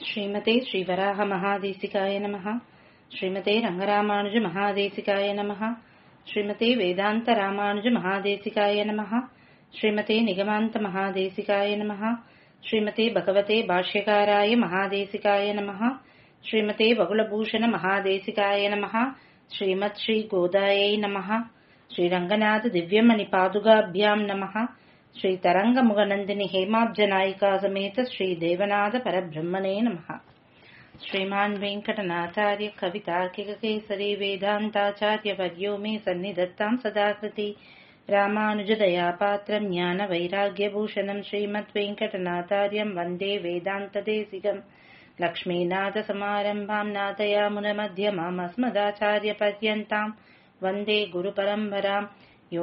ஸ்ரீமதே ஸ்ரீவராக மகாதேசிகாய நமः ஸ்ரீமதே ரங்கராமானுஜ மகாதேசிகாய நமः ஸ்ரீமதே வேதாந்த ராமானுஜ மகாதேசிகாய நமः ஸ்ரீமதே நிகமாந்த மகாதேசிகாய நமः ஸ்ரீமதே பகவதே பாஷ்யகாராய மகாதேசிகாய நமः ஸ்ரீமதே பகுலபூஷண மகாதேசிகாய நமः ஸ்ரீமத் ஸ்ரீ கோதாயை நமः ஸ்ரீரங்கநாத திவ்யமணி பாதுகாபியாம் நமः ஸ்ரீ தரங்கமுகநந்தினி ஹேமாப்ஜநாயிகா சமேத ஸ்ரீ தேவநாத பரபிரம்மணே நமः श्रीमान् वेङ्कटनाथार्य कवितार्किककेसरी वेदान्ताचार्यवर्यो मे सन्निधत्ताम् सदा कृति रामानुजदयापात्रम् ज्ञानवैराग्यभूषणम् श्रीमद्वेङ्कटनाथार्यम् वन्दे वेदान्तदेशिकम् लक्ष्मीनाथसमारम्भाम् नाथयामुनमध्यमाम् अस्मदाचार्यपर्यन्ताम् वन्दे गुरुपरम्पराम् यो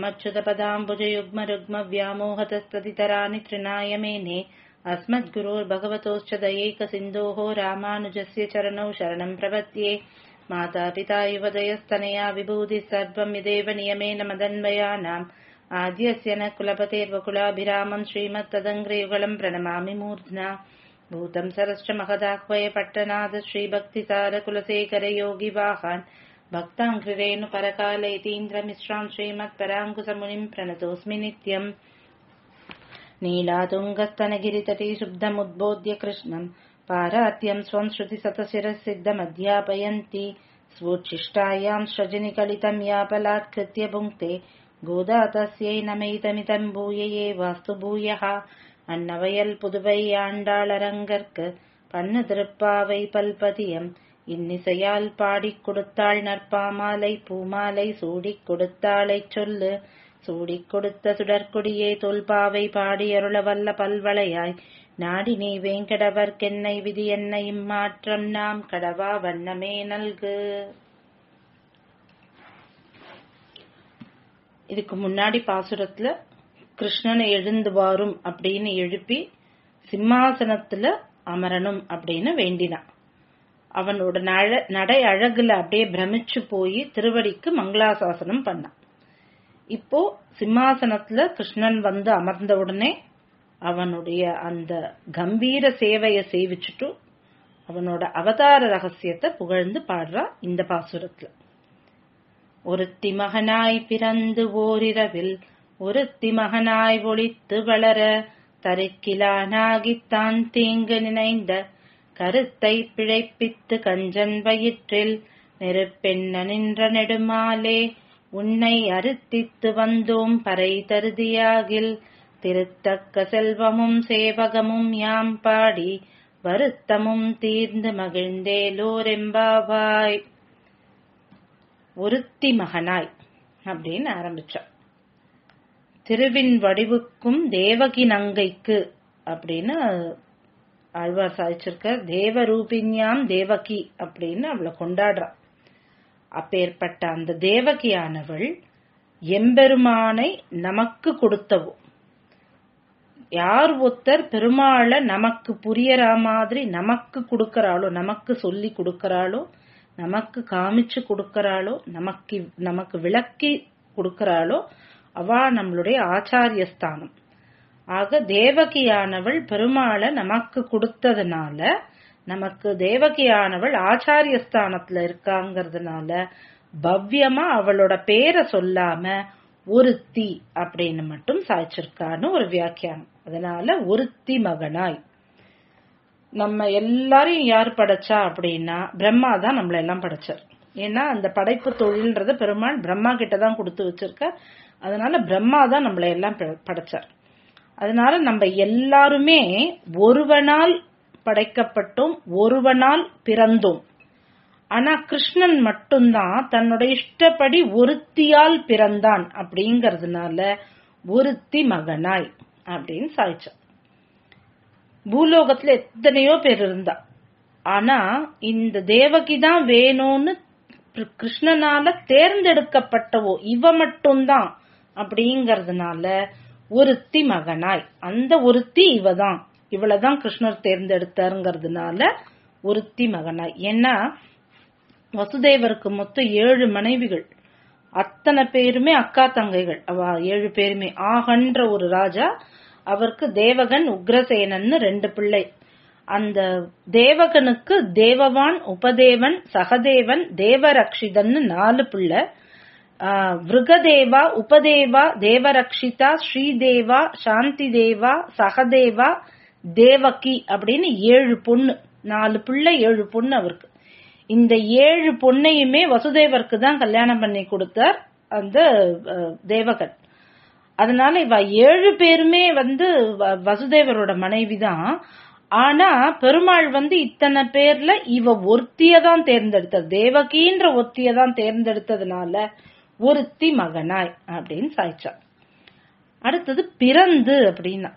नित्यमच्युतपदाम्बुजयुग्मरुग्मव्यामोहतस्तदितराणि तृणाय मेने अस्मद्गुरोर्भगवतोश्च दयैकसिन्धोः रामानुजस्य चरणौ शरणम् प्रपद्ये मातापिता युवदयस्तनया विभूतिः सर्वम् यदेव नियमेन मदन्वयानाम् आद्यस्य न कुलपतेर्वकुलाभिरामम् श्रीमत्तदङ्ग्रयुगलम् प्रणमामि मूर्ध्ना भूतम् सरश्च महदाह्वय पट्टनाथ श्रीभक्तिसारकुलशेखरयोगिवाहान् भक्ताङ्घ्रिरेणुपरकालयतीन्द्रमिश्राम् श्रीमत्पराङ्कुशमुनिम् प्रणतोऽस्मि नित्यम् नीलातुङ्गस्तनगिरितटी शुद्धमुद्बोध्य कृष्णम् पारात्यम् स्वम् श्रुतिसतशिरः सिद्धमध्यापयन्ति स्वोच्छिष्टायाम् सृजनिकलितम् यापलात्कृत्य भुङ्क्ते गोदा तस्यै नमैतमितम् भूय ये वास्तु भूयः அன்னவயல் புதுவை ஆண்டாளரங்கற்கு பண்ணு திருப்பாவை பல்பதியம் இன்னிசையால் பாடிக் கொடுத்தாள் நற்பாமாலை பூமாலை சூடிக் கொடுத்தாளைச் சொல்லு சூடிக் கொடுத்த சுடற்கொடியே தொல்பாவை பாடியருள வல்ல பல்வளையாய் நாடி நீ வேங்கடவர்க்கென்னை விதி என்ன இம்மாற்றம் நாம் கடவா வண்ணமே நல்கு இதுக்கு முன்னாடி பாசுரத்துல கிருஷ்ணனை எழுந்து வாரும் அப்படின்னு எழுப்பி சிம்மாசனத்துல அமரணும் அப்படின்னு வேண்டினான் அவனோட நட நடை அழகுல அப்படியே பிரமிச்சு போய் திருவடிக்கு மங்களாசாசனம் பண்ணான் இப்போ சிம்மாசனத்துல கிருஷ்ணன் வந்து அமர்ந்த உடனே அவனுடைய அந்த கம்பீர சேவைய சேவிச்சுட்டு அவனோட அவதார ரகசியத்தை புகழ்ந்து பாடுறா இந்த பாசுரத்துல ஒருத்தி மகனாய் பிறந்து ஓரிரவில் ஒருத்தி மகனாய் ஒளித்து வளர தருக்கிலானாகித்தான் தீங்கு நினைந்த கருத்தை பிழைப்பித்து கஞ்சன் வயிற்றில் நெருப்பெண்ண நின்ற நெடுமாலே உன்னை அறுத்தித்து வந்தோம் பறை தருதியாகில் திருத்தக்க செல்வமும் சேவகமும் யாம் பாடி வருத்தமும் தீர்ந்து மகிழ்ந்தேலோரெம்பாவாய் ஒருத்தி மகனாய் அப்படின்னு ஆரம்பிச்சான் திருவின் வடிவுக்கும் தேவகி நங்கைக்கு அப்படின்னு ஆழ்வார் சாதிச்சிருக்க தேவரூபின்யாம் தேவகி அப்படின்னு அவளை கொண்டாடுறான் அப்பேற்பட்ட அந்த தேவகியானவள் எம்பெருமானை நமக்கு கொடுத்தவோ யார் ஒருத்தர் பெருமாளை நமக்கு புரியற மாதிரி நமக்கு கொடுக்கறாளோ நமக்கு சொல்லி கொடுக்கறாளோ நமக்கு காமிச்சு கொடுக்கறாளோ நமக்கு நமக்கு விளக்கி கொடுக்கறாளோ அவா நம்மளுடைய ஆச்சாரியஸ்தானம் ஆக தேவகியானவள் பெருமாளை நமக்கு கொடுத்ததுனால நமக்கு தேவகியானவள் ஆச்சாரியஸ்தானத்துல இருக்காங்கிறதுனால பவ்யமா அவளோட பேரை சொல்லாம ஒருத்தி அப்படின்னு மட்டும் சாய்ச்சிருக்கான்னு ஒரு வியாக்கியானம் அதனால ஒருத்தி மகனாய் நம்ம எல்லாரையும் யார் படைச்சா அப்படின்னா பிரம்மா தான் நம்மள எல்லாம் படைச்சார் ஏன்னா அந்த படைப்பு தொழில்ன்றத பெருமாள் பிரம்மா கிட்ட தான் கொடுத்து வச்சிருக்க அதனால பிரம்மா தான் நம்மளை எல்லாம் படைச்சார் அதனால நம்ம எல்லாருமே ஒருவனால் படைக்கப்பட்டோம் ஒருவனால் பிறந்தோம் ஆனா கிருஷ்ணன் மட்டும்தான் தன்னோட இஷ்டப்படி ஒருத்தியால் பிறந்தான் அப்படிங்கறதுனால ஒருத்தி மகனாய் அப்படின்னு சாய்ச்சான் பூலோகத்துல எத்தனையோ பேர் இருந்தா ஆனா இந்த தேவகி தான் வேணும்னு கிருஷ்ணனால தேர்ந்தெடுக்கப்பட்டவோ இவ மட்டும்தான் அப்படிங்கறதுனால ஒருத்தி மகனாய் அந்த ஒருத்தி இவதான் இவளதான் கிருஷ்ணர் தேர்ந்தெடுத்தாருங்கிறதுனால ஒருத்தி மகனாய் ஏன்னா வசுதேவருக்கு மொத்தம் ஏழு மனைவிகள் அத்தனை பேருமே அக்கா தங்கைகள் அவ ஏழு பேருமே ஆகன்ற ஒரு ராஜா அவருக்கு தேவகன் உக்ரசேனன்னு ரெண்டு பிள்ளை அந்த தேவகனுக்கு தேவவான் உபதேவன் சகதேவன் தேவரக்ஷிதன்னு நாலு பிள்ளை ஆஹ், விருகதேவா உபதேவா தேவரக்ஷிதா ஸ்ரீதேவா சாந்தி தேவா சகதேவா தேவகி அப்படின்னு ஏழு பொண்ணு நாலு பிள்ளை ஏழு பொண்ணு அவருக்கு இந்த ஏழு பொண்ணையுமே வசுதேவருக்கு தான் கல்யாணம் பண்ணி கொடுத்தார் அந்த அஹ், தேவகன் அதனால இவ ஏழு பேருமே வந்து வ- வசுதேவரோட மனைவி தான் ஆனா பெருமாள் வந்து இத்தனை பேர்ல இவ ஒருத்திய தான் தேர்ந்தெடுத்தது தேவகின்ற ஒருத்திய தான் தேர்ந்தெடுத்ததுனால ஒருத்தி மகனாய் அப்படின்னு சாய்ச்சா அடுத்தது பிறந்து அப்படின்னா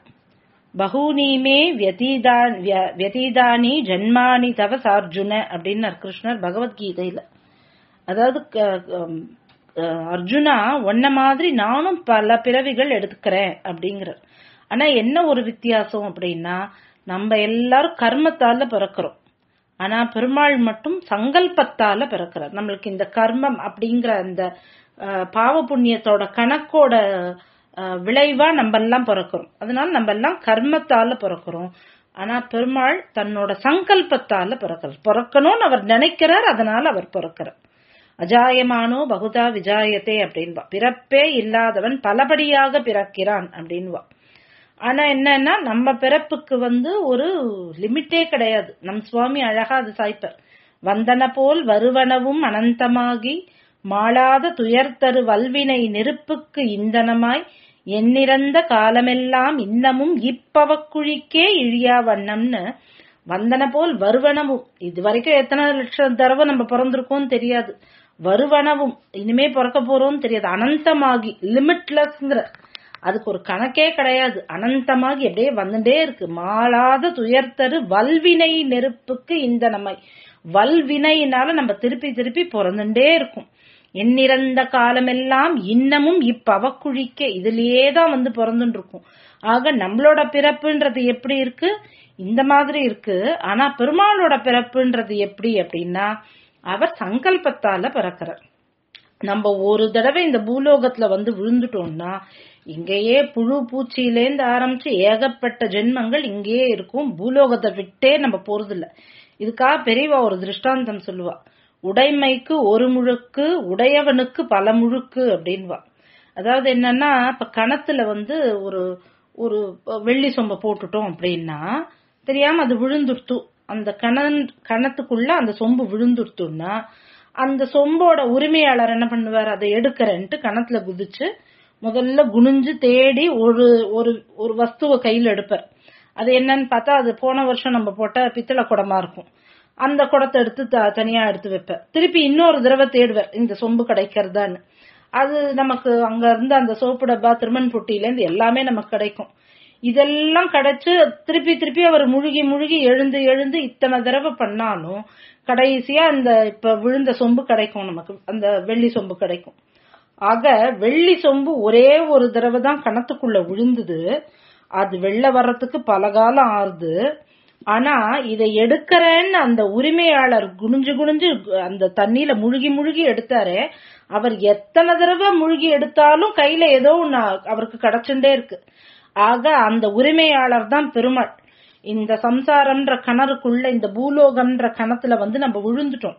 பகூனிமே வியதீதான் விய- வியதீதானி ஜன்மானி தவ சார்ஜுன அப்படின்னார் கிருஷ்ணர் பகவத்கீதையில அதாவது க- கம், அஹ், அர்ஜுனா உன்ன மாதிரி நானும் பல பிறவிகள் எடுத்துக்கிறேன் அப்படிங்கிறார் ஆனா என்ன ஒரு வித்தியாசம் அப்படின்னா நம்ம எல்லாரும் கர்மத்தால பிறக்கிறோம் ஆனா பெருமாள் மட்டும் சங்கல்பத்தால பிறக்கிறார் நம்மளுக்கு இந்த கர்மம் அப்படிங்கிற அந்த அஹ், பாவ புண்ணியத்தோட கணக்கோட அஹ், விளைவா நம்ம எல்லாம் பிறக்கிறோம் அதனால நம்ம எல்லாம் கர்மத்தால பிறக்கிறோம் ஆனா பெருமாள் தன்னோட சங்கல்பத்தால பிறக்கிறார் பிறக்கணும்னு அவர் நினைக்கிறார் அதனால அவர் பிறக்கிறார் அஜாயமானோ பகுதா விஜாயத்தே அப்படின்பா பிறப்பே இல்லாதவன் பலபடியாக பிறக்கிறான் அப்படின்வா ஆனா என்னன்னா நம்ம பிறப்புக்கு வந்து ஒரு லிமிட்டே கிடையாது நம் சுவாமி அழகா அது சாய்ப்பர் வந்தன போல் வருவனவும் அனந்தமாகி மாளாத துயர்தரு வல்வினை நெருப்புக்கு இந்தனமாய் எண்ணிறந்த காலமெல்லாம் இன்னமும் இப்பவக்குழிக்கே இழியா வண்ணம்னு வந்தன போல் வருவனவும் இது வரைக்கும் எத்தனை லட்சம் தடவை நம்ம பிறந்திருக்கோம் தெரியாது வருவனவும் இனிமே பிறக்க போறோம் தெரியாது அனந்தமாகி லிமிட்லெஸ்ங்கிற அதுக்கு ஒரு கணக்கே கிடையாது அனந்தமாகி அப்படியே வந்துட்டே இருக்கு மாளாத துயர்த்தரு வல்வினை நெருப்புக்கு இந்த நம்மை வல்வினையினால நம்ம திருப்பி திருப்பி பிறந்துட்டே இருக்கும் எண்ணிறந்த காலமெல்லாம் இன்னமும் இப்பவக்குழிக்க இதுலயே தான் வந்து பிறந்துட்டு இருக்கும் ஆக நம்மளோட பிறப்புன்றது எப்படி இருக்கு இந்த மாதிரி இருக்கு ஆனா பெருமாளோட பிறப்புன்றது எப்படி அப்படின்னா அவர் சங்கல்பத்தால பிறக்கிறார் நம்ம ஒரு தடவை இந்த பூலோகத்துல வந்து விழுந்துட்டோம்னா இங்கேயே புழு பூச்சியிலேந்து ஆரம்பிச்சு ஏகப்பட்ட ஜென்மங்கள் இங்கேயே இருக்கும் பூலோகத்தை விட்டே நம்ம போறதில்ல இதுக்காக பெரியவா ஒரு திருஷ்டாந்தம் சொல்லுவா உடைமைக்கு ஒரு முழுக்கு உடையவனுக்கு பல முழுக்கு அப்படின்வா அதாவது என்னன்னா இப்ப கணத்துல வந்து ஒரு ஒரு வெள்ளி சொம்ப போட்டுட்டோம் அப்படின்னா தெரியாம அது விழுந்துடுத்து அந்த கணன் கணத்துக்குள்ள அந்த சொம்பு விழுந்துடுத்துன்னா அந்த சொம்போட உரிமையாளர் என்ன பண்ணுவார் அதை எடுக்கிறேன்ட்டு கணத்துல குதிச்சு முதல்ல குனிஞ்சு தேடி ஒரு ஒரு ஒரு வஸ்துவை கையில எடுப்பார் அது என்னன்னு பார்த்தா அது போன வருஷம் நம்ம போட்ட பித்தளை குடமா இருக்கும் அந்த குடத்தை எடுத்து த- தனியா எடுத்து வைப்பார் திருப்பி இன்னொரு தடவை தேடுவார் இந்த சொம்பு கிடைக்கிறதான்னு அது நமக்கு அங்க இருந்து அந்த சோப்பு டப்பா திருமண் பொட்டியில இருந்து எல்லாமே நமக்கு கிடைக்கும் இதெல்லாம் கிடைச்சு திருப்பி திருப்பி அவர் முழுகி முழுகி எழுந்து எழுந்து இத்தனை தடவை பண்ணாலும் கடைசியா அந்த இப்ப விழுந்த சொம்பு கிடைக்கும் நமக்கு அந்த வெள்ளி சொம்பு கிடைக்கும் ஆக வெள்ளி சொம்பு ஒரே ஒரு தடவை தான் கணத்துக்குள்ள விழுந்தது அது வெளில வர்றதுக்கு பல காலம் ஆறுது ஆனா இதை எடுக்கிறேன்னு அந்த உரிமையாளர் குனிஞ்சு குனிஞ்சு அந்த தண்ணியில முழுகி முழுகி எடுத்தாரே அவர் எத்தனை தடவை முழுகி எடுத்தாலும் கையில ஏதோ ஒண்ணு அவருக்கு கிடைச்சுட்டே இருக்கு ஆக அந்த உரிமையாளர் தான் பெருமாள் இந்த சம்சாரம்ன்ற கணருக்குள்ள இந்த பூலோகம்ன்ற கணத்துல வந்து நம்ம விழுந்துட்டோம்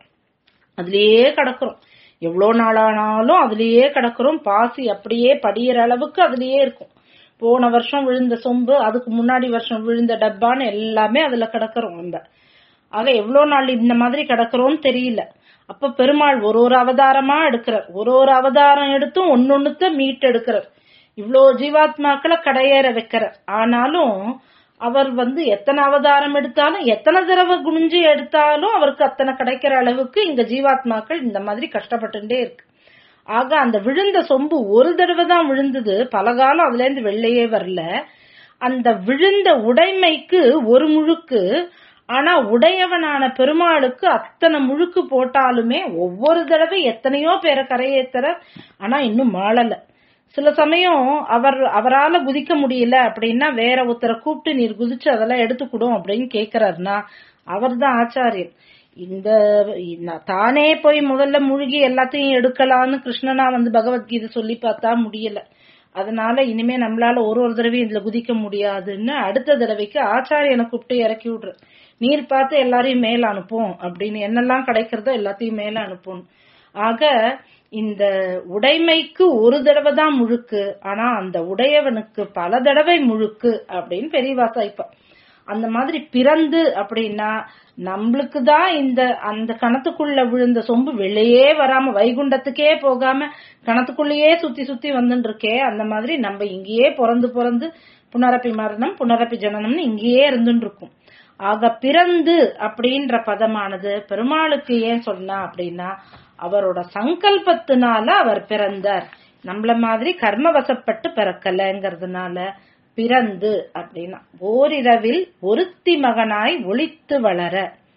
அதுலயே கிடக்குறோம் எவ்வளோ நாளானாலும் அதுலயே கிடக்குறோம் பாசி அப்படியே படியிற அளவுக்கு அதுலயே இருக்கும் போன வருஷம் விழுந்த சொம்பு அதுக்கு முன்னாடி வருஷம் விழுந்த டப்பான்னு எல்லாமே அதுல கிடக்குறோம் நம்ம ஆக எவ்வளவு நாள் இந்த மாதிரி கிடக்குறோம்னு தெரியல அப்ப பெருமாள் ஒரு ஒரு அவதாரமா எடுக்கிறார் ஒரு ஒரு அவதாரம் எடுத்தும் ஒன்னொன்னுத்த மீட் எடுக்கிறார் இவ்வளோ ஜீவாத்மாக்களை கடையேற வைக்கிறார் ஆனாலும் அவர் வந்து எத்தனை அவதாரம் எடுத்தாலும் எத்தனை தடவை குனிஞ்சு எடுத்தாலும் அவருக்கு அத்தனை கிடைக்கிற அளவுக்கு இங்க ஜீவாத்மாக்கள் இந்த மாதிரி கஷ்டப்பட்டுட்டே இருக்கு ஆக அந்த விழுந்த சொம்பு ஒரு தடவை தான் விழுந்தது பல காலம் அதுல இருந்து வெள்ளையே வரல அந்த விழுந்த உடைமைக்கு ஒரு முழுக்கு ஆனா உடையவனான பெருமாளுக்கு அத்தனை முழுக்கு போட்டாலுமே ஒவ்வொரு தடவை எத்தனையோ பேரை கரையேத்துற ஆனா இன்னும் மாளல சில சமயம் அவர் அவரால குதிக்க முடியல அப்படின்னா வேற ஒருத்தரை கூப்பிட்டு நீர் குதிச்சு அதெல்லாம் எடுத்துக்கிடும் அப்படின்னு கேக்குறாருன்னா அவர் தான் ஆச்சாரியன் இந்த நான் தானே போய் முதல்ல முழுகி எல்லாத்தையும் எடுக்கலாம்னு கிருஷ்ணனா வந்து பகவத்கீதை சொல்லி பார்த்தா முடியல அதனால இனிமே நம்மளால ஒரு ஒரு தடவையும் இதுல குதிக்க முடியாதுன்னு அடுத்த தடவைக்கு ஆச்சாரியனை கூப்பிட்டு இறக்கி விடுற நீர் பார்த்து எல்லாரையும் மேல அனுப்பும் அப்படின்னு என்னெல்லாம் கிடைக்கிறதோ எல்லாத்தையும் மேல அனுப்பும் ஆக இந்த உடைமைக்கு ஒரு தடவை தான் முழுக்கு ஆனா அந்த உடையவனுக்கு பல தடவை முழுக்கு அப்படின்னு பெரியவா சாய்ப்பா அந்த மாதிரி பிறந்து அப்படின்னா நம்மளுக்கு தான் இந்த அந்த கணத்துக்குள்ள விழுந்த சொம்பு வெளியே வராம வைகுண்டத்துக்கே போகாம கணத்துக்குள்ளேயே சுத்தி சுத்தி வந்துட்டு இருக்கே அந்த மாதிரி நம்ம இங்கேயே பிறந்து பிறந்து புனரப்பி மரணம் புனரப்பி ஜனனம்னு இங்கேயே இருந்துட்டு இருக்கும் ஆக பிறந்து அப்படின்ற பதமானது பெருமாளுக்கு ஏன் சொன்னா அப்படின்னா அவரோட சங்கல்பத்தினால அவர் பிறந்தார் நம்மள மாதிரி கர்மவசப்பட்டு பிறக்கலங்கிறதுனால பிறந்து அப்படின்னா ஓரிரவில் ஒருத்தி மகனாய் ஒளித்து வளர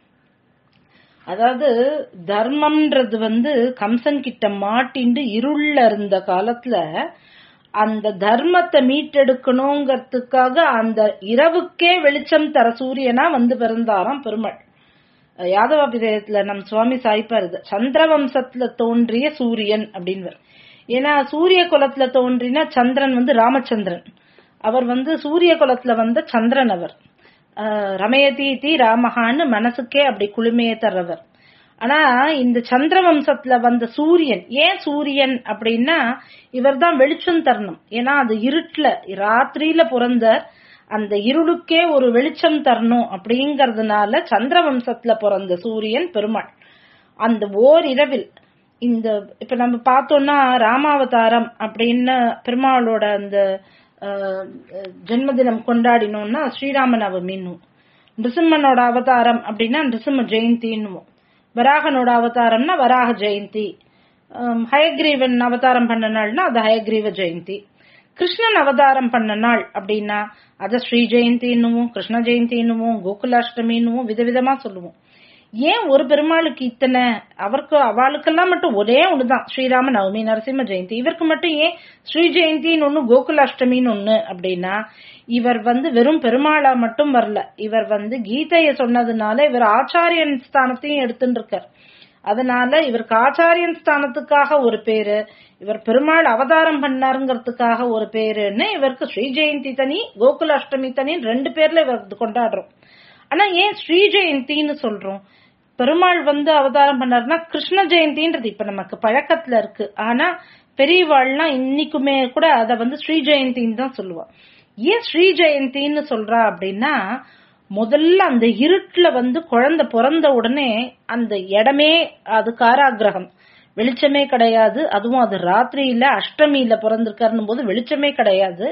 அதாவது தர்மம்ன்றது வந்து கம்சன் கிட்ட மாட்டிண்டு இருள்ல இருந்த காலத்துல அந்த தர்மத்தை மீட்டெடுக்கணுங்கிறதுக்காக அந்த இரவுக்கே வெளிச்சம் தர சூரியனா வந்து பிறந்தாராம் பெருமாள் யாதவாபிதயத்துல நம் சுவாமி சாய்ப்பாரு சந்திரவம்சத்துல தோன்றிய சூரியன் அப்படின்னு ஏன்னா சூரிய குலத்துல தோன்றின சந்திரன் வந்து ராமச்சந்திரன் அவர் வந்து சூரிய குலத்துல வந்த சந்திரன் அவர் ரமயதி தி ராமஹான்னு மனசுக்கே அப்படி குளுமைய தர்றவர் ஆனா இந்த சந்திர வம்சத்துல வந்த சூரியன் ஏன் சூரியன் அப்படின்னா இவர் தான் வெளிச்சம் தரணும் ஏன்னா அது இருட்டுல ராத்திரியில பிறந்தார் அந்த இருளுக்கே ஒரு வெளிச்சம் தரணும் அப்படிங்கறதுனால சந்திர வம்சத்துல பிறந்த சூரியன் பெருமாள் அந்த ஓர் இரவில் இந்த இப்ப நம்ம பார்த்தோம்னா ராமாவதாரம் அப்படின்னு பெருமாளோட அந்த ஜென்மதினம் கொண்டாடினோம்னா ஸ்ரீராம நவமின்னும் நிருசிம்மனோட அவதாரம் அப்படின்னா நிருசிம்ம ஜெயந்தின்னுவோம் வராகனோட அவதாரம்னா வராக ஜெயந்தி ஹயக்ரீவன் அவதாரம் பண்ண நாள்னா அது ஹயக்ரீவ ஜெயந்தி கிருஷ்ணன் அவதாரம் பண்ண நாள் அப்படின்னா அத ஸ்ரீ ஜெயந்தின்னுவோம் கிருஷ்ண ஜெயந்தின்னுவோம் கோகுலாஷ்டமின்னுவோம் விதவிதமா சொல்லுவோம் ஏன் ஒரு பெருமாளுக்கு இத்தனை அவருக்கு அவளுக்கெல்லாம் மட்டும் ஒரே ஒண்ணுதான் ஸ்ரீராம நவமி நரசிம்ம ஜெயந்தி இவருக்கு மட்டும் ஏன் ஸ்ரீ ஜெயந்தின்னு ஒண்ணு கோகுலாஷ்டமின்னு ஒண்ணு அப்படின்னா இவர் வந்து வெறும் பெருமாளா மட்டும் வரல இவர் வந்து கீதைய சொன்னதுனால இவர் ஆச்சாரியன் ஸ்தானத்தையும் எடுத்துட்டு இருக்கார் அதனால இவருக்கு ஆச்சாரியன் ஸ்தானத்துக்காக ஒரு பேரு இவர் பெருமாள் அவதாரம் பண்ணாருங்கிறதுக்காக ஒரு பேருன்னு இவருக்கு ஸ்ரீ ஜெயந்தி தனி கோகுல அஷ்டமி தனி ரெண்டு பேர்ல இவர் கொண்டாடுறோம் ஆனா ஏன் ஸ்ரீ ஜெயந்தின்னு சொல்றோம் பெருமாள் வந்து அவதாரம் பண்ணாருன்னா கிருஷ்ண ஜெயந்தின்றது இப்ப நமக்கு பழக்கத்துல இருக்கு ஆனா பெரியவாள்லாம் இன்னைக்குமே கூட அத வந்து ஸ்ரீ ஜெயந்தின்னு தான் சொல்லுவா ஏன் ஸ்ரீ ஜெயந்தின்னு சொல்றா அப்படின்னா முதல்ல அந்த இருட்டுல வந்து குழந்தை பிறந்த உடனே அந்த இடமே அது காராகிரகம் வெளிச்சமே கிடையாது அதுவும் அது ராத்திரியில அஷ்டமியில பிறந்திருக்காருன்னும் போது வெளிச்சமே கிடையாது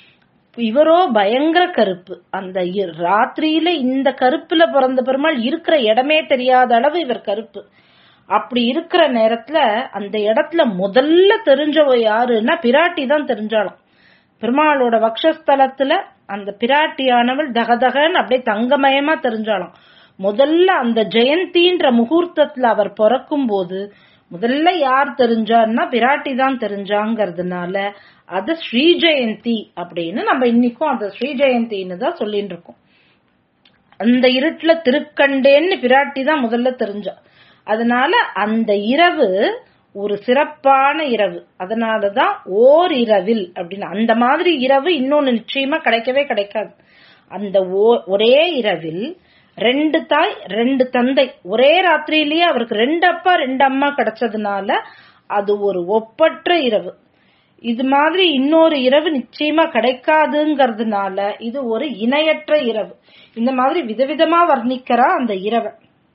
இவரோ பயங்கர கருப்பு அந்த ராத்திரியில இந்த கருப்புல பிறந்த பெருமாள் இருக்கிற இடமே தெரியாத அளவு இவர் கருப்பு அப்படி இருக்கிற நேரத்துல அந்த இடத்துல முதல்ல தெரிஞ்சவ யாருன்னா பிராட்டி தான் தெரிஞ்சாலும் பெருமாளோட வக்ஷஸ்தலத்துல அந்த பிராட்டியானவள் தகதகன்னு அப்படியே தங்கமயமா தெரிஞ்சாலும் முதல்ல அந்த ஜெயந்தின்ற முகூர்த்தத்துல அவர் பிறக்கும் போது முதல்ல யார் தெரிஞ்சார்னா பிராட்டி தான் தெரிஞ்சாங்கிறதுனால அது ஸ்ரீ ஜெயந்தி அப்படின்னு நம்ம இன்னைக்கும் அந்த ஸ்ரீ ஜெயந்தின்னு தான் சொல்லிட்டு இருக்கோம் அந்த இருட்டுல திருக்கண்டேன்னு பிராட்டி தான் முதல்ல தெரிஞ்சா அதனால அந்த இரவு ஒரு சிறப்பான இரவு அதனாலதான் ஓர் இரவில் அப்படின்னு அந்த மாதிரி இரவு இன்னொன்னு நிச்சயமா கிடைக்கவே கிடைக்காது அந்த ஒரே இரவில் ரெண்டு தாய் ரெண்டு தந்தை ஒரே ராத்திரியிலேயே அவருக்கு ரெண்டு அப்பா ரெண்டு அம்மா கிடைச்சதுனால அது ஒரு ஒப்பற்ற இரவு இது மாதிரி இன்னொரு இரவு நிச்சயமா கிடைக்காதுங்கிறதுனால இது ஒரு இணையற்ற இரவு இந்த மாதிரி விதவிதமா வர்ணிக்கிறா அந்த இரவை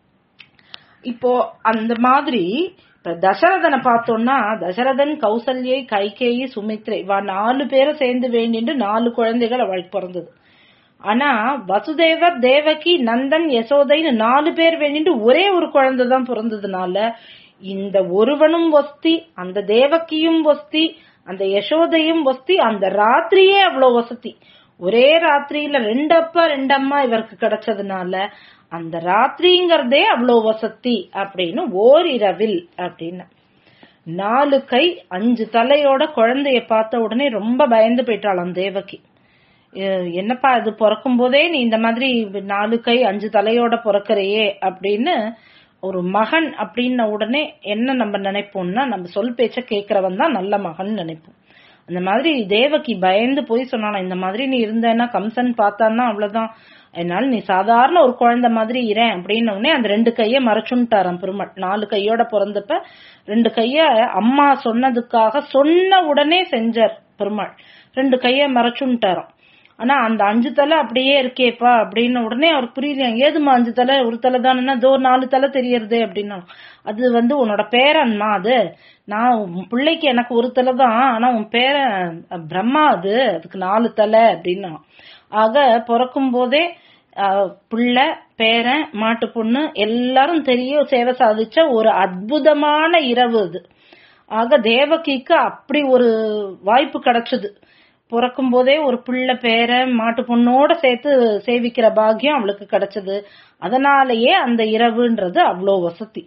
இப்போ அந்த மாதிரி இப்ப தசரதனை பார்த்தோம்னா தசரதன் கௌசல்யை கைகேயி சுமித்ரை இவா நாலு பேரும் சேர்ந்து வேண்டிட்டு நாலு குழந்தைகள் அவளுக்கு பிறந்தது ஆனா வசுதேவர் தேவகி நந்தன் யசோதைன்னு நாலு பேர் வேண்டிட்டு ஒரே ஒரு குழந்தை தான் பிறந்ததுனால இந்த ஒருவனும் வஸ்தி அந்த தேவகியும் வஸ்தி அந்த யசோதையும் வஸ்தி அந்த ராத்திரியே அவ்வளவு வசதி ஒரே ராத்திரியில ரெண்டு அப்பா ரெண்டு அம்மா இவருக்கு கிடைச்சதுனால அந்த ராத்திரிங்கிறதே அவ்வளவு வசதி அப்படின்னு ஓர் இரவில் அப்படின்னு நாலு கை அஞ்சு தலையோட குழந்தைய பார்த்த உடனே ரொம்ப பயந்து போயிட்டாளாம் தேவகி என்னப்பா இது பிறக்கும் போதே நீ இந்த மாதிரி நாலு கை அஞ்சு தலையோட பிறக்கிறையே அப்படின்னு ஒரு மகன் அப்படின்ன உடனே என்ன நம்ம நினைப்போம்னா நம்ம சொல் பேச்ச கேட்கறவன் தான் நல்ல மகன் நினைப்போம் அந்த மாதிரி தேவகி பயந்து போய் சொன்னானா இந்த மாதிரி நீ இருந்தேன்னா கம்சன் பார்த்தான்னா அவ்வளவுதான் அதனால நீ சாதாரண ஒரு குழந்தை மாதிரி இரேன் அப்படின்னு உடனே அந்த ரெண்டு கைய மறைச்சுட்டாராம் பெருமாள் நாலு கையோட பிறந்தப்ப ரெண்டு கைய அம்மா சொன்னதுக்காக சொன்ன உடனே செஞ்சார் பெருமாள் ரெண்டு கைய மறைச்சுட்டாராம் ஆனா அந்த அஞ்சு தலை அப்படியே இருக்கேப்பா அப்படின்னு உடனே அவருக்கு புரியலையா ஏதுமா அஞ்சு தலை ஒரு தலை தானே தோ நாலு தலை தெரியறது அப்படின்னா அது வந்து உன்னோட பேரன்மா அது நான் உன் பிள்ளைக்கு எனக்கு ஒரு தலை தான் ஆனா உன் பேரன் பிரம்மா அது அதுக்கு நாலு தலை அப்படின்னா ஆக பிறக்கும் போதே பிள்ளை பேரன் மாட்டு பொண்ணு எல்லாரும் தெரிய சேவை சாதிச்ச ஒரு அற்புதமான இரவு அது ஆக தேவகிக்கு அப்படி ஒரு வாய்ப்பு கிடைச்சது பிறக்கும் போதே ஒரு பிள்ளை பேர மாட்டு பொண்ணோட சேர்த்து சேவிக்கிற பாக்கியம் அவளுக்கு கிடைச்சது அதனாலேயே அந்த இரவுன்றது அவ்வளோ வசதி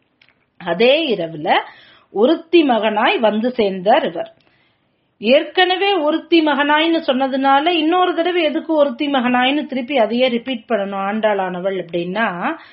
அதே இரவுல ஒருத்தி மகனாய் வந்து சேர்ந்தார் இவர் ஏற்கனவே ஒருத்தி மகனாய்னு சொன்னதுனால இன்னொரு தடவை எதுக்கு ஒருத்தி மகனாய்னு திருப்பி அதையே ரிப்பீட் பண்ணணும் ஆண்டாளானவள் அப்படின்னா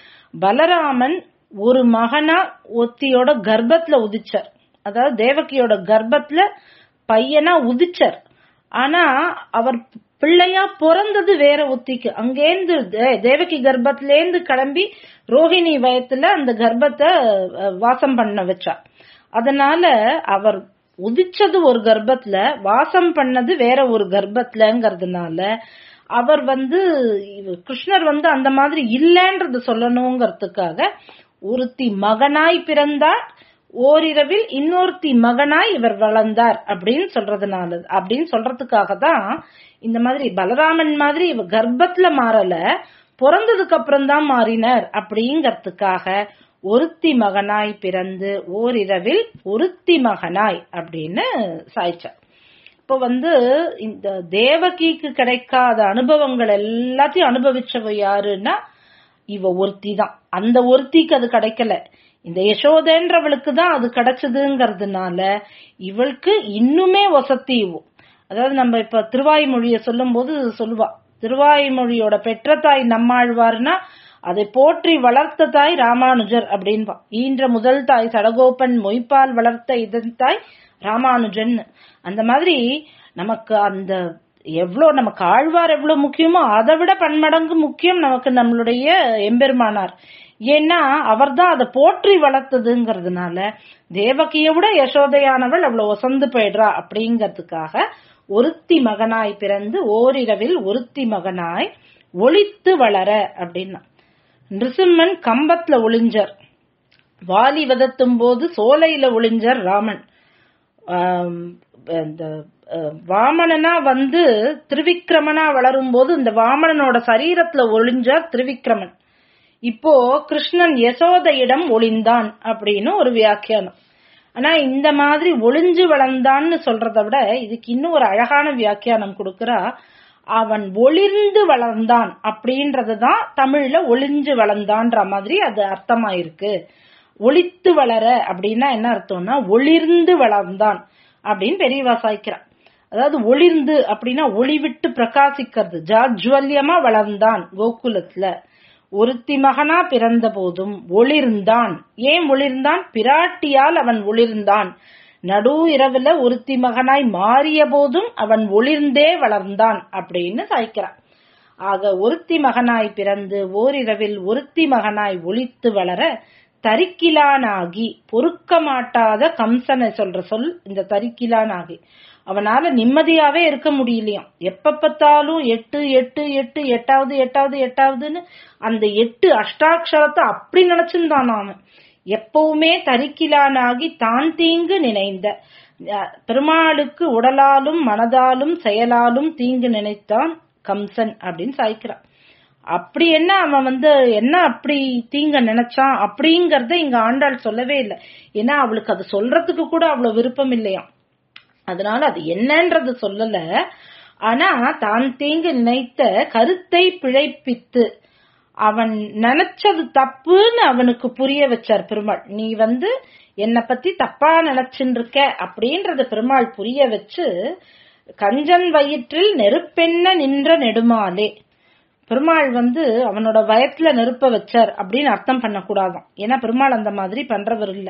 பலராமன் ஒரு மகனா ஒத்தியோட கர்ப்பத்துல உதிச்சார் அதாவது தேவகியோட கர்ப்பத்துல பையனா உதிச்சார் ஆனா அவர் பிள்ளையா பிறந்தது வேற ஒத்திக்கு அங்கேந்து தேவகி கர்ப்பத்திலேந்து கிளம்பி ரோஹிணி வயத்துல அந்த கர்ப்பத்தை வாசம் பண்ண வச்சா அதனால அவர் உதிச்சது ஒரு கர்ப்பத்துல வாசம் பண்ணது வேற ஒரு கர்ப்பத்துலங்கிறதுனால அவர் வந்து கிருஷ்ணர் வந்து அந்த மாதிரி இல்லைன்றது சொல்லணுங்கிறதுக்காக ஒருத்தி மகனாய் பிறந்தார் ஓரிரவில் இன்னொருத்தி மகனாய் இவர் வளர்ந்தார் அப்படின்னு சொல்றதுனால அப்படின்னு சொல்றதுக்காக தான் இந்த மாதிரி பலராமன் மாதிரி இவர் கர்ப்பத்துல மாறல பிறந்ததுக்கு அப்புறம் தான் மாறினார் அப்படிங்கறதுக்காக ஒருத்தி மகனாய் பிறந்து ஓரிரவில் ஒருத்தி மகனாய் அப்படின்னு சாய்ச்சார் இப்போ வந்து இந்த தேவகிக்கு கிடைக்காத அனுபவங்கள் எல்லாத்தையும் அனுபவிச்சவ யாருன்னா இவ ஒருத்தி தான் அந்த ஒருத்திக்கு அது கிடைக்கல இந்த யசோதன்றவளுக்கு தான் அது கிடைச்சதுங்கிறதுனால இவளுக்கு இன்னுமே வசதி அதாவது நம்ம இப்ப திருவாய்மொழிய சொல்லும் போது சொல்லுவா திருவாய்மொழியோட பெற்ற தாய் நம்மாழ்வார்னா அதை போற்றி வளர்த்த தாய் ராமானுஜர் அப்படின்பா ஈன்ற முதல் தாய் சடகோபன் மொய்ப்பால் வளர்த்த இதன் தாய் ராமானுஜன் அந்த மாதிரி நமக்கு அந்த எவ்வளோ நமக்கு ஆழ்வார் எவ்வளவு முக்கியமோ அதை விட பன்மடங்கு முக்கியம் நமக்கு நம்மளுடைய எம்பெருமானார் ஏன்னா அவர் தான் அதை போற்றி வளர்த்ததுங்கிறதுனால தேவகியை விட யசோதையானவள் அவ்வளவு ஒசந்து போயிடுறா அப்படிங்கிறதுக்காக ஒருத்தி மகனாய் பிறந்து ஓரிரவில் ஒருத்தி மகனாய் ஒளித்து வளர அப்படின்னா நிருசிம்மன் கம்பத்துல ஒளிஞ்சர் வாலி வதத்தும் போது சோலையில ஒளிஞ்சர் ராமன் இந்த வாமனனா வந்து திருவிக்கிரமனா வளரும் போது இந்த வாமனனோட சரீரத்துல ஒளிஞ்சார் திருவிக்கிரமன் இப்போ கிருஷ்ணன் யசோதையிடம் ஒளிந்தான் அப்படின்னு ஒரு வியாக்கியானம் ஆனா இந்த மாதிரி ஒளிஞ்சு வளர்ந்தான்னு சொல்றதை விட இதுக்கு இன்னும் ஒரு அழகான வியாக்கியானம் கொடுக்கறா அவன் ஒளிர்ந்து வளர்ந்தான் அப்படின்றதுதான் தமிழ்ல ஒளிஞ்சு வளர்ந்தான்ற மாதிரி அது அர்த்தமாயிருக்கு ஒளித்து வளர அப்படின்னா என்ன அர்த்தம்னா ஒளிர்ந்து வளர்ந்தான் அப்படின்னு பெரியவா சாய்க்கிறான் அதாவது ஒளிர்ந்து அப்படின்னா ஒளி விட்டு பிரகாசிக்கிறது ஜாஜ்வல்யமா வளர்ந்தான் கோகுலத்துல ஒருத்தி மகனா பிறந்த போதும் ஒளிர்ந்தான் ஏன் ஒளிர்ந்தான் பிராட்டியால் அவன் ஒளிர்ந்தான் நடு இரவுல ஒருத்தி மகனாய் மாறிய போதும் அவன் ஒளிர்ந்தே வளர்ந்தான் அப்படின்னு சாய்க்கிறான் ஆக ஒருத்தி மகனாய் பிறந்து ஓரிரவில் ஒருத்தி மகனாய் ஒளித்து வளர தரிக்கிலானாகி பொறுக்க மாட்டாத கம்சனை சொல்ற சொல் இந்த தரிக்கிலானாகி அவனால நிம்மதியாவே இருக்க முடியலையாம் எப்ப பார்த்தாலும் எட்டு எட்டு எட்டு எட்டாவது எட்டாவது எட்டாவதுன்னு அந்த எட்டு அஷ்டாட்சரத்தை அப்படி நினைச்சிருந்தான் அவன் எப்பவுமே தரிக்கிலானாகி தான் தீங்கு நினைந்த பெருமாளுக்கு உடலாலும் மனதாலும் செயலாலும் தீங்கு நினைத்தான் கம்சன் அப்படின்னு சாய்க்கிறான் அப்படி என்ன அவன் வந்து என்ன அப்படி தீங்க நினைச்சான் அப்படிங்கறத இங்க ஆண்டாள் சொல்லவே இல்லை ஏன்னா அவளுக்கு அது சொல்றதுக்கு கூட அவ்வளவு விருப்பம் இல்லையாம் அதனால அது என்னன்றது சொல்லல ஆனா தான் தீங்கு நினைத்த கருத்தை பிழைப்பித்து அவன் நினைச்சது தப்புன்னு அவனுக்கு புரிய வச்சார் பெருமாள் நீ வந்து என்னை பத்தி தப்பா நினைச்சுட்டு இருக்க அப்படின்றத பெருமாள் புரிய வச்சு கஞ்சன் வயிற்றில் நெருப்பென்ன நின்ற நெடுமாலே பெருமாள் வந்து அவனோட வயத்துல நெருப்ப வச்சார் அப்படின்னு அர்த்தம் பண்ணக்கூடாதாம் ஏன்னா பெருமாள் அந்த மாதிரி பண்றவர் இல்ல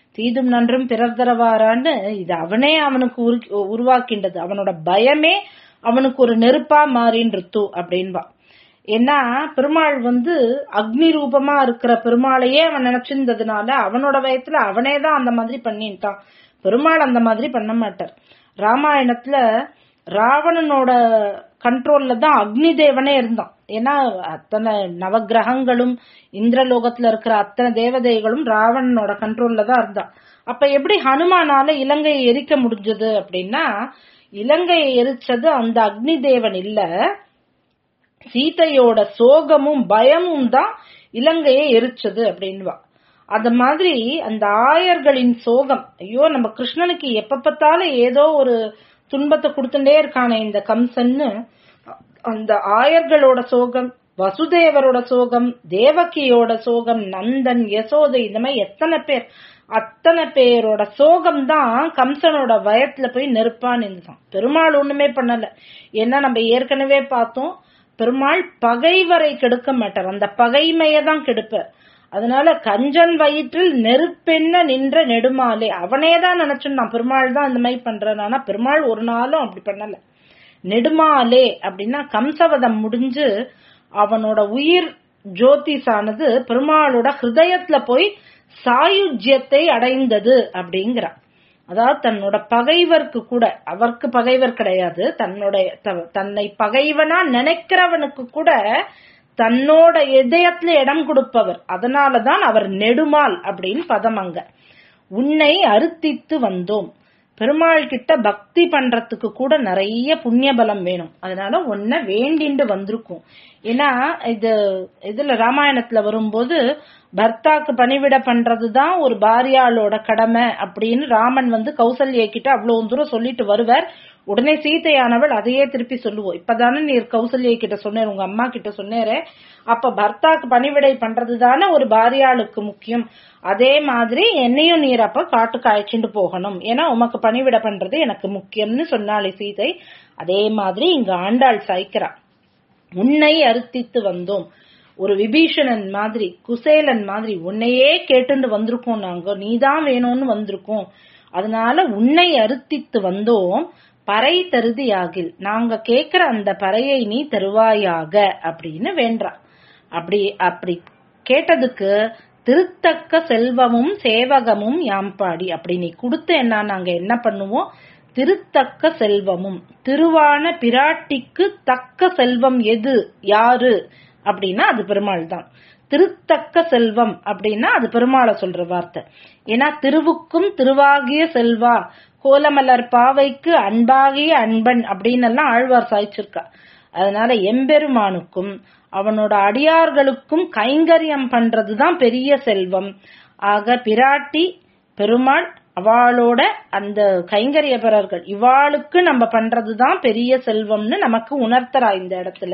தீதும் நன்றும் பிறர் தரவாரான்னு இது அவனே அவனுக்கு உரு- உருவாக்கின்றது அவனோட பயமே அவனுக்கு ஒரு நெருப்பா மாறின்றுத்து அப்படின்பா ஏன்னா பெருமாள் வந்து அக்னி ரூபமா இருக்கிற பெருமாளையே அவன் நினைச்சிருந்ததுனால அவனோட வயத்துல அவனே தான் அந்த மாதிரி பண்ணிட்டான் பெருமாள் அந்த மாதிரி பண்ண மாட்டார் ராமாயணத்துல ராவணனோட கண்ட்ரோல்ல தான் அக்னி தேவனே இருந்தான் ஏன்னா அத்தனை நவக்கிரகங்களும் இந்திரலோகத்துல இருக்கிற அத்தனை தேவதைகளும் ராவணனோட கண்ட்ரோல்ல தான் இருந்தான் அப்ப எப்படி ஹனுமானால இலங்கையை எரிக்க முடிஞ்சது அப்படின்னா இலங்கையை எரிச்சது அந்த அக்னி தேவன் இல்ல சீதையோட சோகமும் பயமும் தான் இலங்கையை எரிச்சது அப்படின்வா அந்த மாதிரி அந்த ஆயர்களின் சோகம் ஐயோ நம்ம கிருஷ்ணனுக்கு எப்ப பார்த்தாலும் ஏதோ ஒரு துன்பத்தை கொடுத்துட்டே இருக்கானே இந்த கம்சன்னு அந்த ஆயர்களோட சோகம் வசுதேவரோட சோகம் தேவகியோட சோகம் நந்தன் யசோதை இந்த மாதிரி எத்தனை பேர் அத்தனை பேரோட சோகம் தான் கம்சனோட வயத்துல போய் நெருப்பான்னு இருந்துதான் பெருமாள் ஒண்ணுமே பண்ணல ஏன்னா நம்ம ஏற்கனவே பார்த்தோம் பெருமாள் பகைவரை கெடுக்க மாட்டார் அந்த பகைமையை தான் கெடுப்பார் அதனால கஞ்சன் வயிற்றில் நெருப்பென்ன நின்ற நெடுமாலே அவனே தான் நினைச்சுட்டான் பெருமாள் தான் இந்த மாதிரி பண்றான் ஆனா பெருமாள் ஒரு நாளும் அப்படி பண்ணல நெடுமாலே அப்படின்னா கம்சவதம் முடிஞ்சு அவனோட உயிர் ஜோதிஷானது பெருமாளோட ஹிருதயத்துல போய் சாயுஜ்யத்தை அடைந்தது அப்படிங்கிறான் அதாவது தன்னோட பகைவருக்கு கூட அவருக்கு பகைவர் கிடையாது தன்னோட த- தன்னை பகைவனா நினைக்கிறவனுக்கு கூட தன்னோட இதயத்துல இடம் கொடுப்பவர் அதனாலதான் அவர் நெடுமால் அப்படின்னு பதம் அங்க உன்னை அறுத்தித்து வந்தோம் பெருமாள் கிட்ட பக்தி பண்றதுக்கு கூட நிறைய புண்ணிய பலம் வேணும் அதனால உன்னை வேண்டிண்டு வந்திருக்கும் ஏன்னா இது இதுல ராமாயணத்துல வரும்போது பர்த்தாக்கு பணிவிட பண்றதுதான் ஒரு பாரியாளோட கடமை அப்படின்னு ராமன் வந்து கௌசல்யா கிட்ட அவ்வளவு தூரம் சொல்லிட்டு வருவார் உடனே சீதையானவள் அதையே திருப்பி சொல்லுவோம் இப்பதானே நீர் கௌசல்யா கிட்ட சொன்னேர் உங்க அம்மா கிட்ட சொன்னேரே அப்ப பர்த்தாக்கு பணிவிடை பண்றதுதானே ஒரு பாரியாளுக்கு முக்கியம் அதே மாதிரி என்னையும் நீர் அப்ப காட்டுக்கு அழைச்சிட்டு போகணும் ஏன்னா உமக்கு பணிவிட பண்றது எனக்கு முக்கியம்னு சொன்னாளே சீதை அதே மாதிரி இங்க ஆண்டாள் சாய்க்கிறா உன்னை அறுத்தித்து வந்தோம் ஒரு விபீஷணன் மாதிரி குசேலன் மாதிரி உன்னையே கேட்டுண்டு வந்திருக்கோம் நாங்க நீதான் வேணும்னு வந்திருக்கோம் அதனால உன்னை அறுத்தித்து வந்தோம் பறை தருதியாகில் நாங்க கேக்குற அந்த பறையை நீ தருவாயாக அப்படின்னு வேண்டா அப்படி அப்படி கேட்டதுக்கு திருத்தக்க செல்வமும் சேவகமும் யாம்பாடி அப்படி நீ கொடுத்து என்ன நாங்க என்ன பண்ணுவோம் திருத்தக்க செல்வமும் திருவான பிராட்டிக்கு தக்க செல்வம் எது யாரு அப்படின்னா அது பெருமாள் தான் திருத்தக்க செல்வம் அப்படின்னா அது பெருமாளை சொல்ற வார்த்தை ஏன்னா திருவுக்கும் திருவாகிய செல்வா கோலமலர் பாவைக்கு அன்பாகிய அன்பன் அப்படின்னு எல்லாம் ஆழ்வார் சாய்ச்சிருக்கா அதனால எம்பெருமானுக்கும் அவனோட அடியார்களுக்கும் கைங்கரியம் பண்றதுதான் பெரிய செல்வம் ஆக பிராட்டி பெருமாள் அவளோட அந்த கைங்கரியபரர்கள் இவாளுக்கு நம்ம பண்றதுதான் பெரிய செல்வம்னு நமக்கு உணர்த்தறா இந்த இடத்துல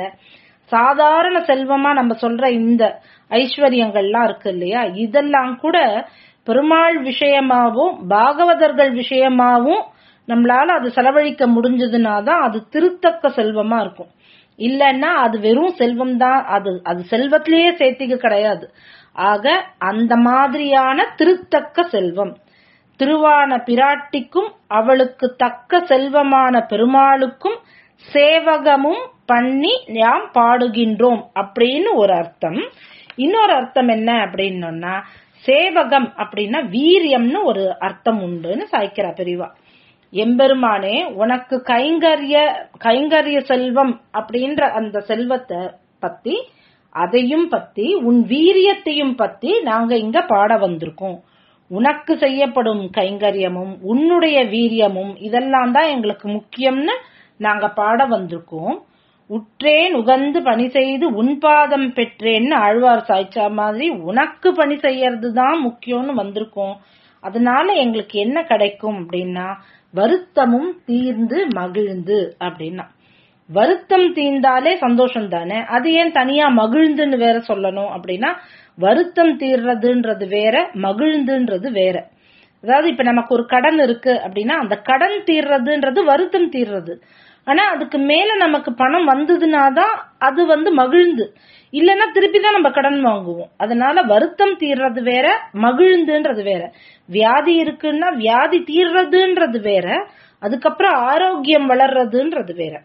சாதாரண செல்வமா நம்ம சொல்ற இந்த ஐஸ்வர்யங்கள்லாம் இருக்கு இல்லையா இதெல்லாம் கூட பெருமாள் விஷயமாவும் பாகவதர்கள் விஷயமாவும் நம்மளால அது செலவழிக்க முடிஞ்சதுன்னா தான் அது திருத்தக்க செல்வமா இருக்கும் இல்லைன்னா அது வெறும் செல்வம் தான் அது அது செல்வத்திலேயே சேர்த்திக்க கிடையாது ஆக அந்த மாதிரியான திருத்தக்க செல்வம் திருவான பிராட்டிக்கும் அவளுக்கு தக்க செல்வமான பெருமாளுக்கும் சேவகமும் பண்ணி நாம் பாடுகின்றோம் அப்படின்னு ஒரு அர்த்தம் இன்னொரு அர்த்தம் என்ன அப்படின்னோம்னா சேவகம் அப்படின்னா வீரியம்னு ஒரு அர்த்தம் உண்டுன்னு சாய்க்கிறா பெரியவா எம்பெருமானே உனக்கு கைங்கரிய கைங்கரிய செல்வம் அப்படின்ற அந்த செல்வத்தை பத்தி அதையும் பத்தி உன் வீரியத்தையும் பத்தி நாங்க இங்க பாட வந்திருக்கோம் உனக்கு செய்யப்படும் கைங்கரியமும் உன்னுடைய வீரியமும் இதெல்லாம் தான் எங்களுக்கு முக்கியம்னு நாங்க பாட வந்திருக்கோம் உற்றேன் உகந்து பணி செய்து உன் பாதம் பெற்றேன்னு ஆழ்வார் சாய்ச்சா மாதிரி உனக்கு பணி செய்யறது தான் முக்கியம்னு வந்திருக்கோம் அதனால எங்களுக்கு என்ன கிடைக்கும் அப்படின்னா வருத்தமும் தீர்ந்து மகிழ்ந்து அப்படின்னா வருத்தம் தீர்ந்தாலே சந்தோஷம் தானே அது ஏன் தனியா மகிழ்ந்துன்னு வேற சொல்லணும் அப்படின்னா வருத்தம் தீர்றதுன்றது வேற மகிழ்ந்துன்றது வேற அதாவது இப்ப நமக்கு ஒரு கடன் இருக்கு அப்படின்னா அந்த கடன் தீர்றதுன்றது வருத்தம் தீர்றது ஆனா அதுக்கு மேல நமக்கு பணம் வந்ததுனாதான் அது வந்து மகிழ்ந்து இல்லைன்னா திருப்பி தான் நம்ம கடன் வாங்குவோம் அதனால வருத்தம் தீர்றது வேற மகிழ்ந்துன்றது வேற வியாதி இருக்குன்னா வியாதி தீர்றதுன்றது வேற அதுக்கப்புறம் ஆரோக்கியம் வளர்றதுன்றது வேற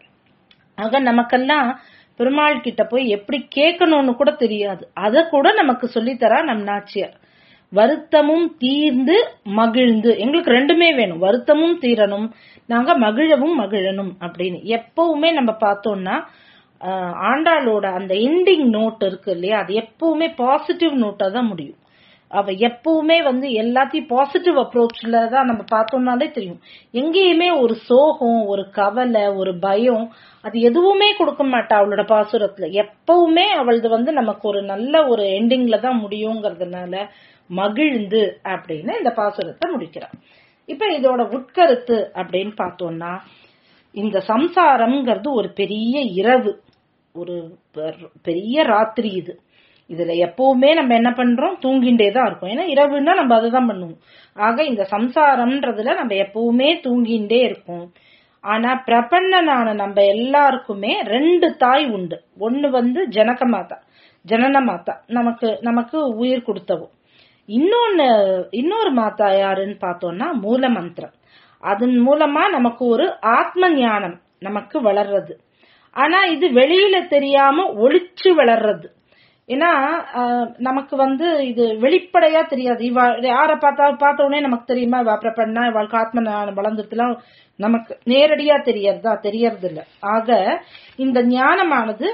ஆக நமக்கெல்லாம் பெருமாள் கிட்ட போய் எப்படி கேட்கணும்னு கூட தெரியாது அத கூட நமக்கு சொல்லித்தரா நம் நாச்சியார் வருத்தமும் தீர்ந்து மகிழ்ந்து எங்களுக்கு ரெண்டுமே வேணும் வருத்தமும் தீரணும் நாங்க மகிழவும் மகிழணும் அப்படின்னு எப்பவுமே நம்ம பார்த்தோம்னா ஆஹ், ஆண்டாளோட அந்த எண்டிங் நோட் இருக்கு இல்லையா அது எப்பவுமே பாசிட்டிவ் நோட்டா தான் முடியும் அவ எப்பவுமே வந்து எல்லாத்தையும் பாசிட்டிவ் அப்ரோச்ல தான் நம்ம பார்த்தோம்னாலே தெரியும் எங்கேயுமே ஒரு சோகம் ஒரு கவலை ஒரு பயம் அது எதுவுமே கொடுக்க மாட்டா அவளோட பாசுரத்துல எப்பவுமே அவளது வந்து நமக்கு ஒரு நல்ல ஒரு எண்டிங்ல தான் முடியுங்கிறதுனால மகிழ்ந்து அப்படின்னு இந்த பாசுரத்தை முடிக்கிறார் இப்ப இதோட உட்கருத்து அப்படின்னு பார்த்தோம்னா இந்த சம்சாரம்ங்கிறது ஒரு பெரிய இரவு ஒரு பெர்- பெரிய ராத்திரி இது இதுல எப்பவுமே நம்ம என்ன பண்றோம் தூங்கிண்டே தான் இருக்கோம் ஏன்னா இரவுன்னா நம்ம அதுதான் பண்ணுவோம் ஆக இந்த சம்சாரம்ன்றதுல நம்ம எப்பவுமே தூங்கிண்டே இருக்கோம் ஆனா பிரபன்னனான நம்ம எல்லாருக்குமே ரெண்டு தாய் உண்டு ஒன்னு வந்து ஜனக மாதா ஜனன மாதா நமக்கு நமக்கு உயிர் கொடுத்தவும் இன்னொன்னு இன்னொரு மாதா யாருன்னு பார்த்தோம்னா மூல மந்திரம் அதன் மூலமா நமக்கு ஒரு ஆத்ம ஞானம் நமக்கு வளர்றது ஆனா இது வெளியில தெரியாம ஒளிச்சு வளர்றது ஏன்னா ஆஹ், நமக்கு வந்து இது வெளிப்படையா தெரியாது இவ யார பார்த்தா பார்த்த உடனே நமக்கு தெரியுமா இவ பிரபன்னா இவளுக்கு ஆத்ம ஞானம் வளர்ந்துட்டுலாம் நமக்கு நேரடியா தெரியறதா தெரியறது இல்ல ஆக இந்த ஞானமானது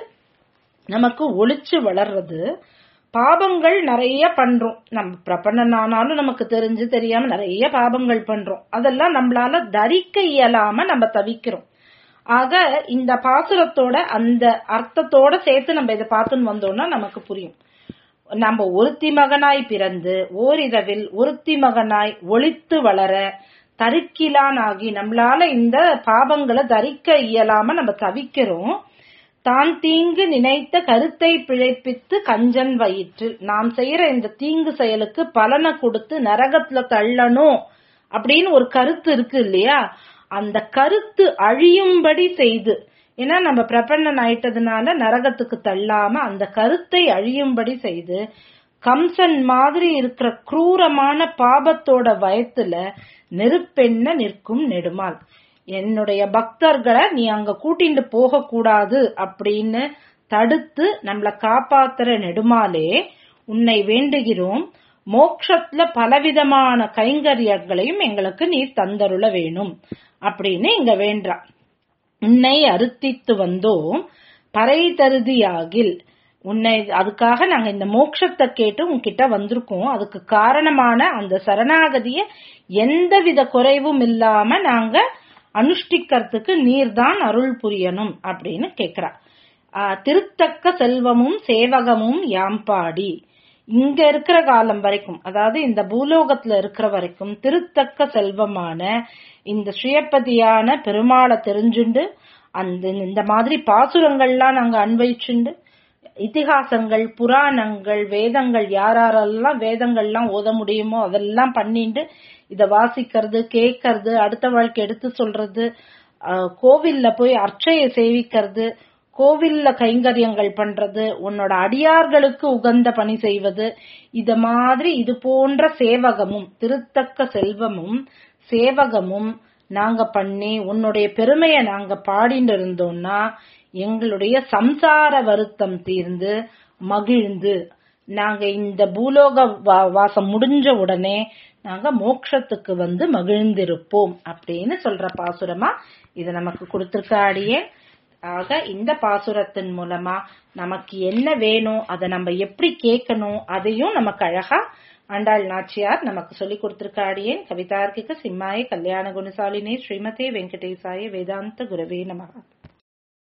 நமக்கு ஒளிச்சு வளர்றது பாபங்கள் நிறைய பண்றோம் நம்ம பிரபன்னன் ஆனாலும் நமக்கு தெரிஞ்சு தெரியாம நிறைய பாபங்கள் பண்றோம் அதெல்லாம் நம்மளால தரிக்க இயலாம நம்ம தவிக்கிறோம் ஆக இந்த பாசுரத்தோட அந்த அர்த்தத்தோட சேர்த்து நம்ம இதை பார்த்துன்னு வந்தோம்னா நமக்கு புரியும் நம்ம ஒருத்தி மகனாய் பிறந்து ஓரிரவில் ஒருத்தி மகனாய் ஒளித்து வளர தரிக்கிலானாகி நம்மளால இந்த பாபங்களை தரிக்க இயலாம நம்ம தவிக்கிறோம் தான் தீங்கு நினைத்த கருத்தை பிழைப்பித்து கஞ்சன் வயிற்றில் நாம் செய்யற இந்த தீங்கு செயலுக்கு பலனை கொடுத்து நரகத்துல தள்ளணும் அப்படின்னு ஒரு கருத்து இருக்கு இல்லையா அந்த கருத்து அழியும்படி செய்து ஏன்னா நம்ம பிரபன்னன் ஆயிட்டதுனால நரகத்துக்கு தள்ளாம அந்த கருத்தை அழியும்படி செய்து கம்சன் மாதிரி இருக்கிற குரூரமான பாபத்தோட வயத்துல நெருப்பெண்ண நிற்கும் நெடுமால் என்னுடைய பக்தர்களை நீ அங்க கூட்டிட்டு போக கூடாது அப்படின்னு தடுத்து நம்மள காப்பாத்துற நெடுமாலே உன்னை வேண்டுகிறோம் மோக்ஷத்துல பலவிதமான கைங்கரியங்களையும் எங்களுக்கு நீ தந்தருள வேணும் அப்படின்னு இங்க வேண்டா உன்னை அறுத்தித்து வந்தோம் பறை தருதியாகில் உன்னை அதுக்காக நாங்க இந்த மோட்சத்தை கேட்டு உன்கிட்ட வந்திருக்கோம் அதுக்கு காரணமான அந்த சரணாகதிய எந்தவித குறைவும் இல்லாம நாங்க அனுஷ்டிக்கிறதுக்கு நீர்தான் அருள் புரியணும் அப்படின்னு கேக்குறா ஆஹ் திருத்தக்க செல்வமும் சேவகமும் யாம்பாடி இங்க இருக்கிற காலம் வரைக்கும் அதாவது இந்த பூலோகத்துல இருக்கிற வரைக்கும் திருத்தக்க செல்வமான இந்த ஸ்ரீயப்பதியான பெருமாளை தெரிஞ்சுண்டு அந்த இந்த மாதிரி பாசுரங்கள்லாம் நாங்க அன்வைச்சுண்டு இதிகாசங்கள் புராணங்கள் வேதங்கள் யாரெல்லாம் வேதங்கள்லாம் ஓத முடியுமோ அதெல்லாம் பண்ணிட்டு இத வாசிக்கிறது கேட்கறது அடுத்த வாழ்க்கை எடுத்து சொல்றது ஆஹ் கோவில்ல போய் அர்ச்சையை சேவிக்கிறது கோவில்ல கைங்கரியங்கள் பண்றது உன்னோட அடியார்களுக்கு உகந்த பணி செய்வது இத மாதிரி இது போன்ற சேவகமும் திருத்தக்க செல்வமும் சேவகமும் நாங்க பண்ணி உன்னுடைய பெருமையை நாங்க பாடிட்டு இருந்தோம்னா எங்களுடைய சம்சார வருத்தம் தீர்ந்து மகிழ்ந்து நாங்க இந்த பூலோக வா- வாசம் முடிஞ்ச உடனே நாங்க மோட்சத்துக்கு வந்து மகிழ்ந்திருப்போம் அப்படின்னு சொல்ற பாசுரமா இது நமக்கு கொடுத்திருக்க அடியே ஆக இந்த பாசுரத்தின் மூலமா நமக்கு என்ன வேணும் அதை நம்ம எப்படி கேட்கணும் அதையும் நமக்கு அழகா ஆண்டாள் நாச்சியார் நமக்கு சொல்லி கொடுத்திருக்க அடியேன் கவிதார்க்கிக சிம்மாய கல்யாண குணசாலினே ஸ்ரீமதே வெங்கடேசாய வேதாந்த குரவே நமகா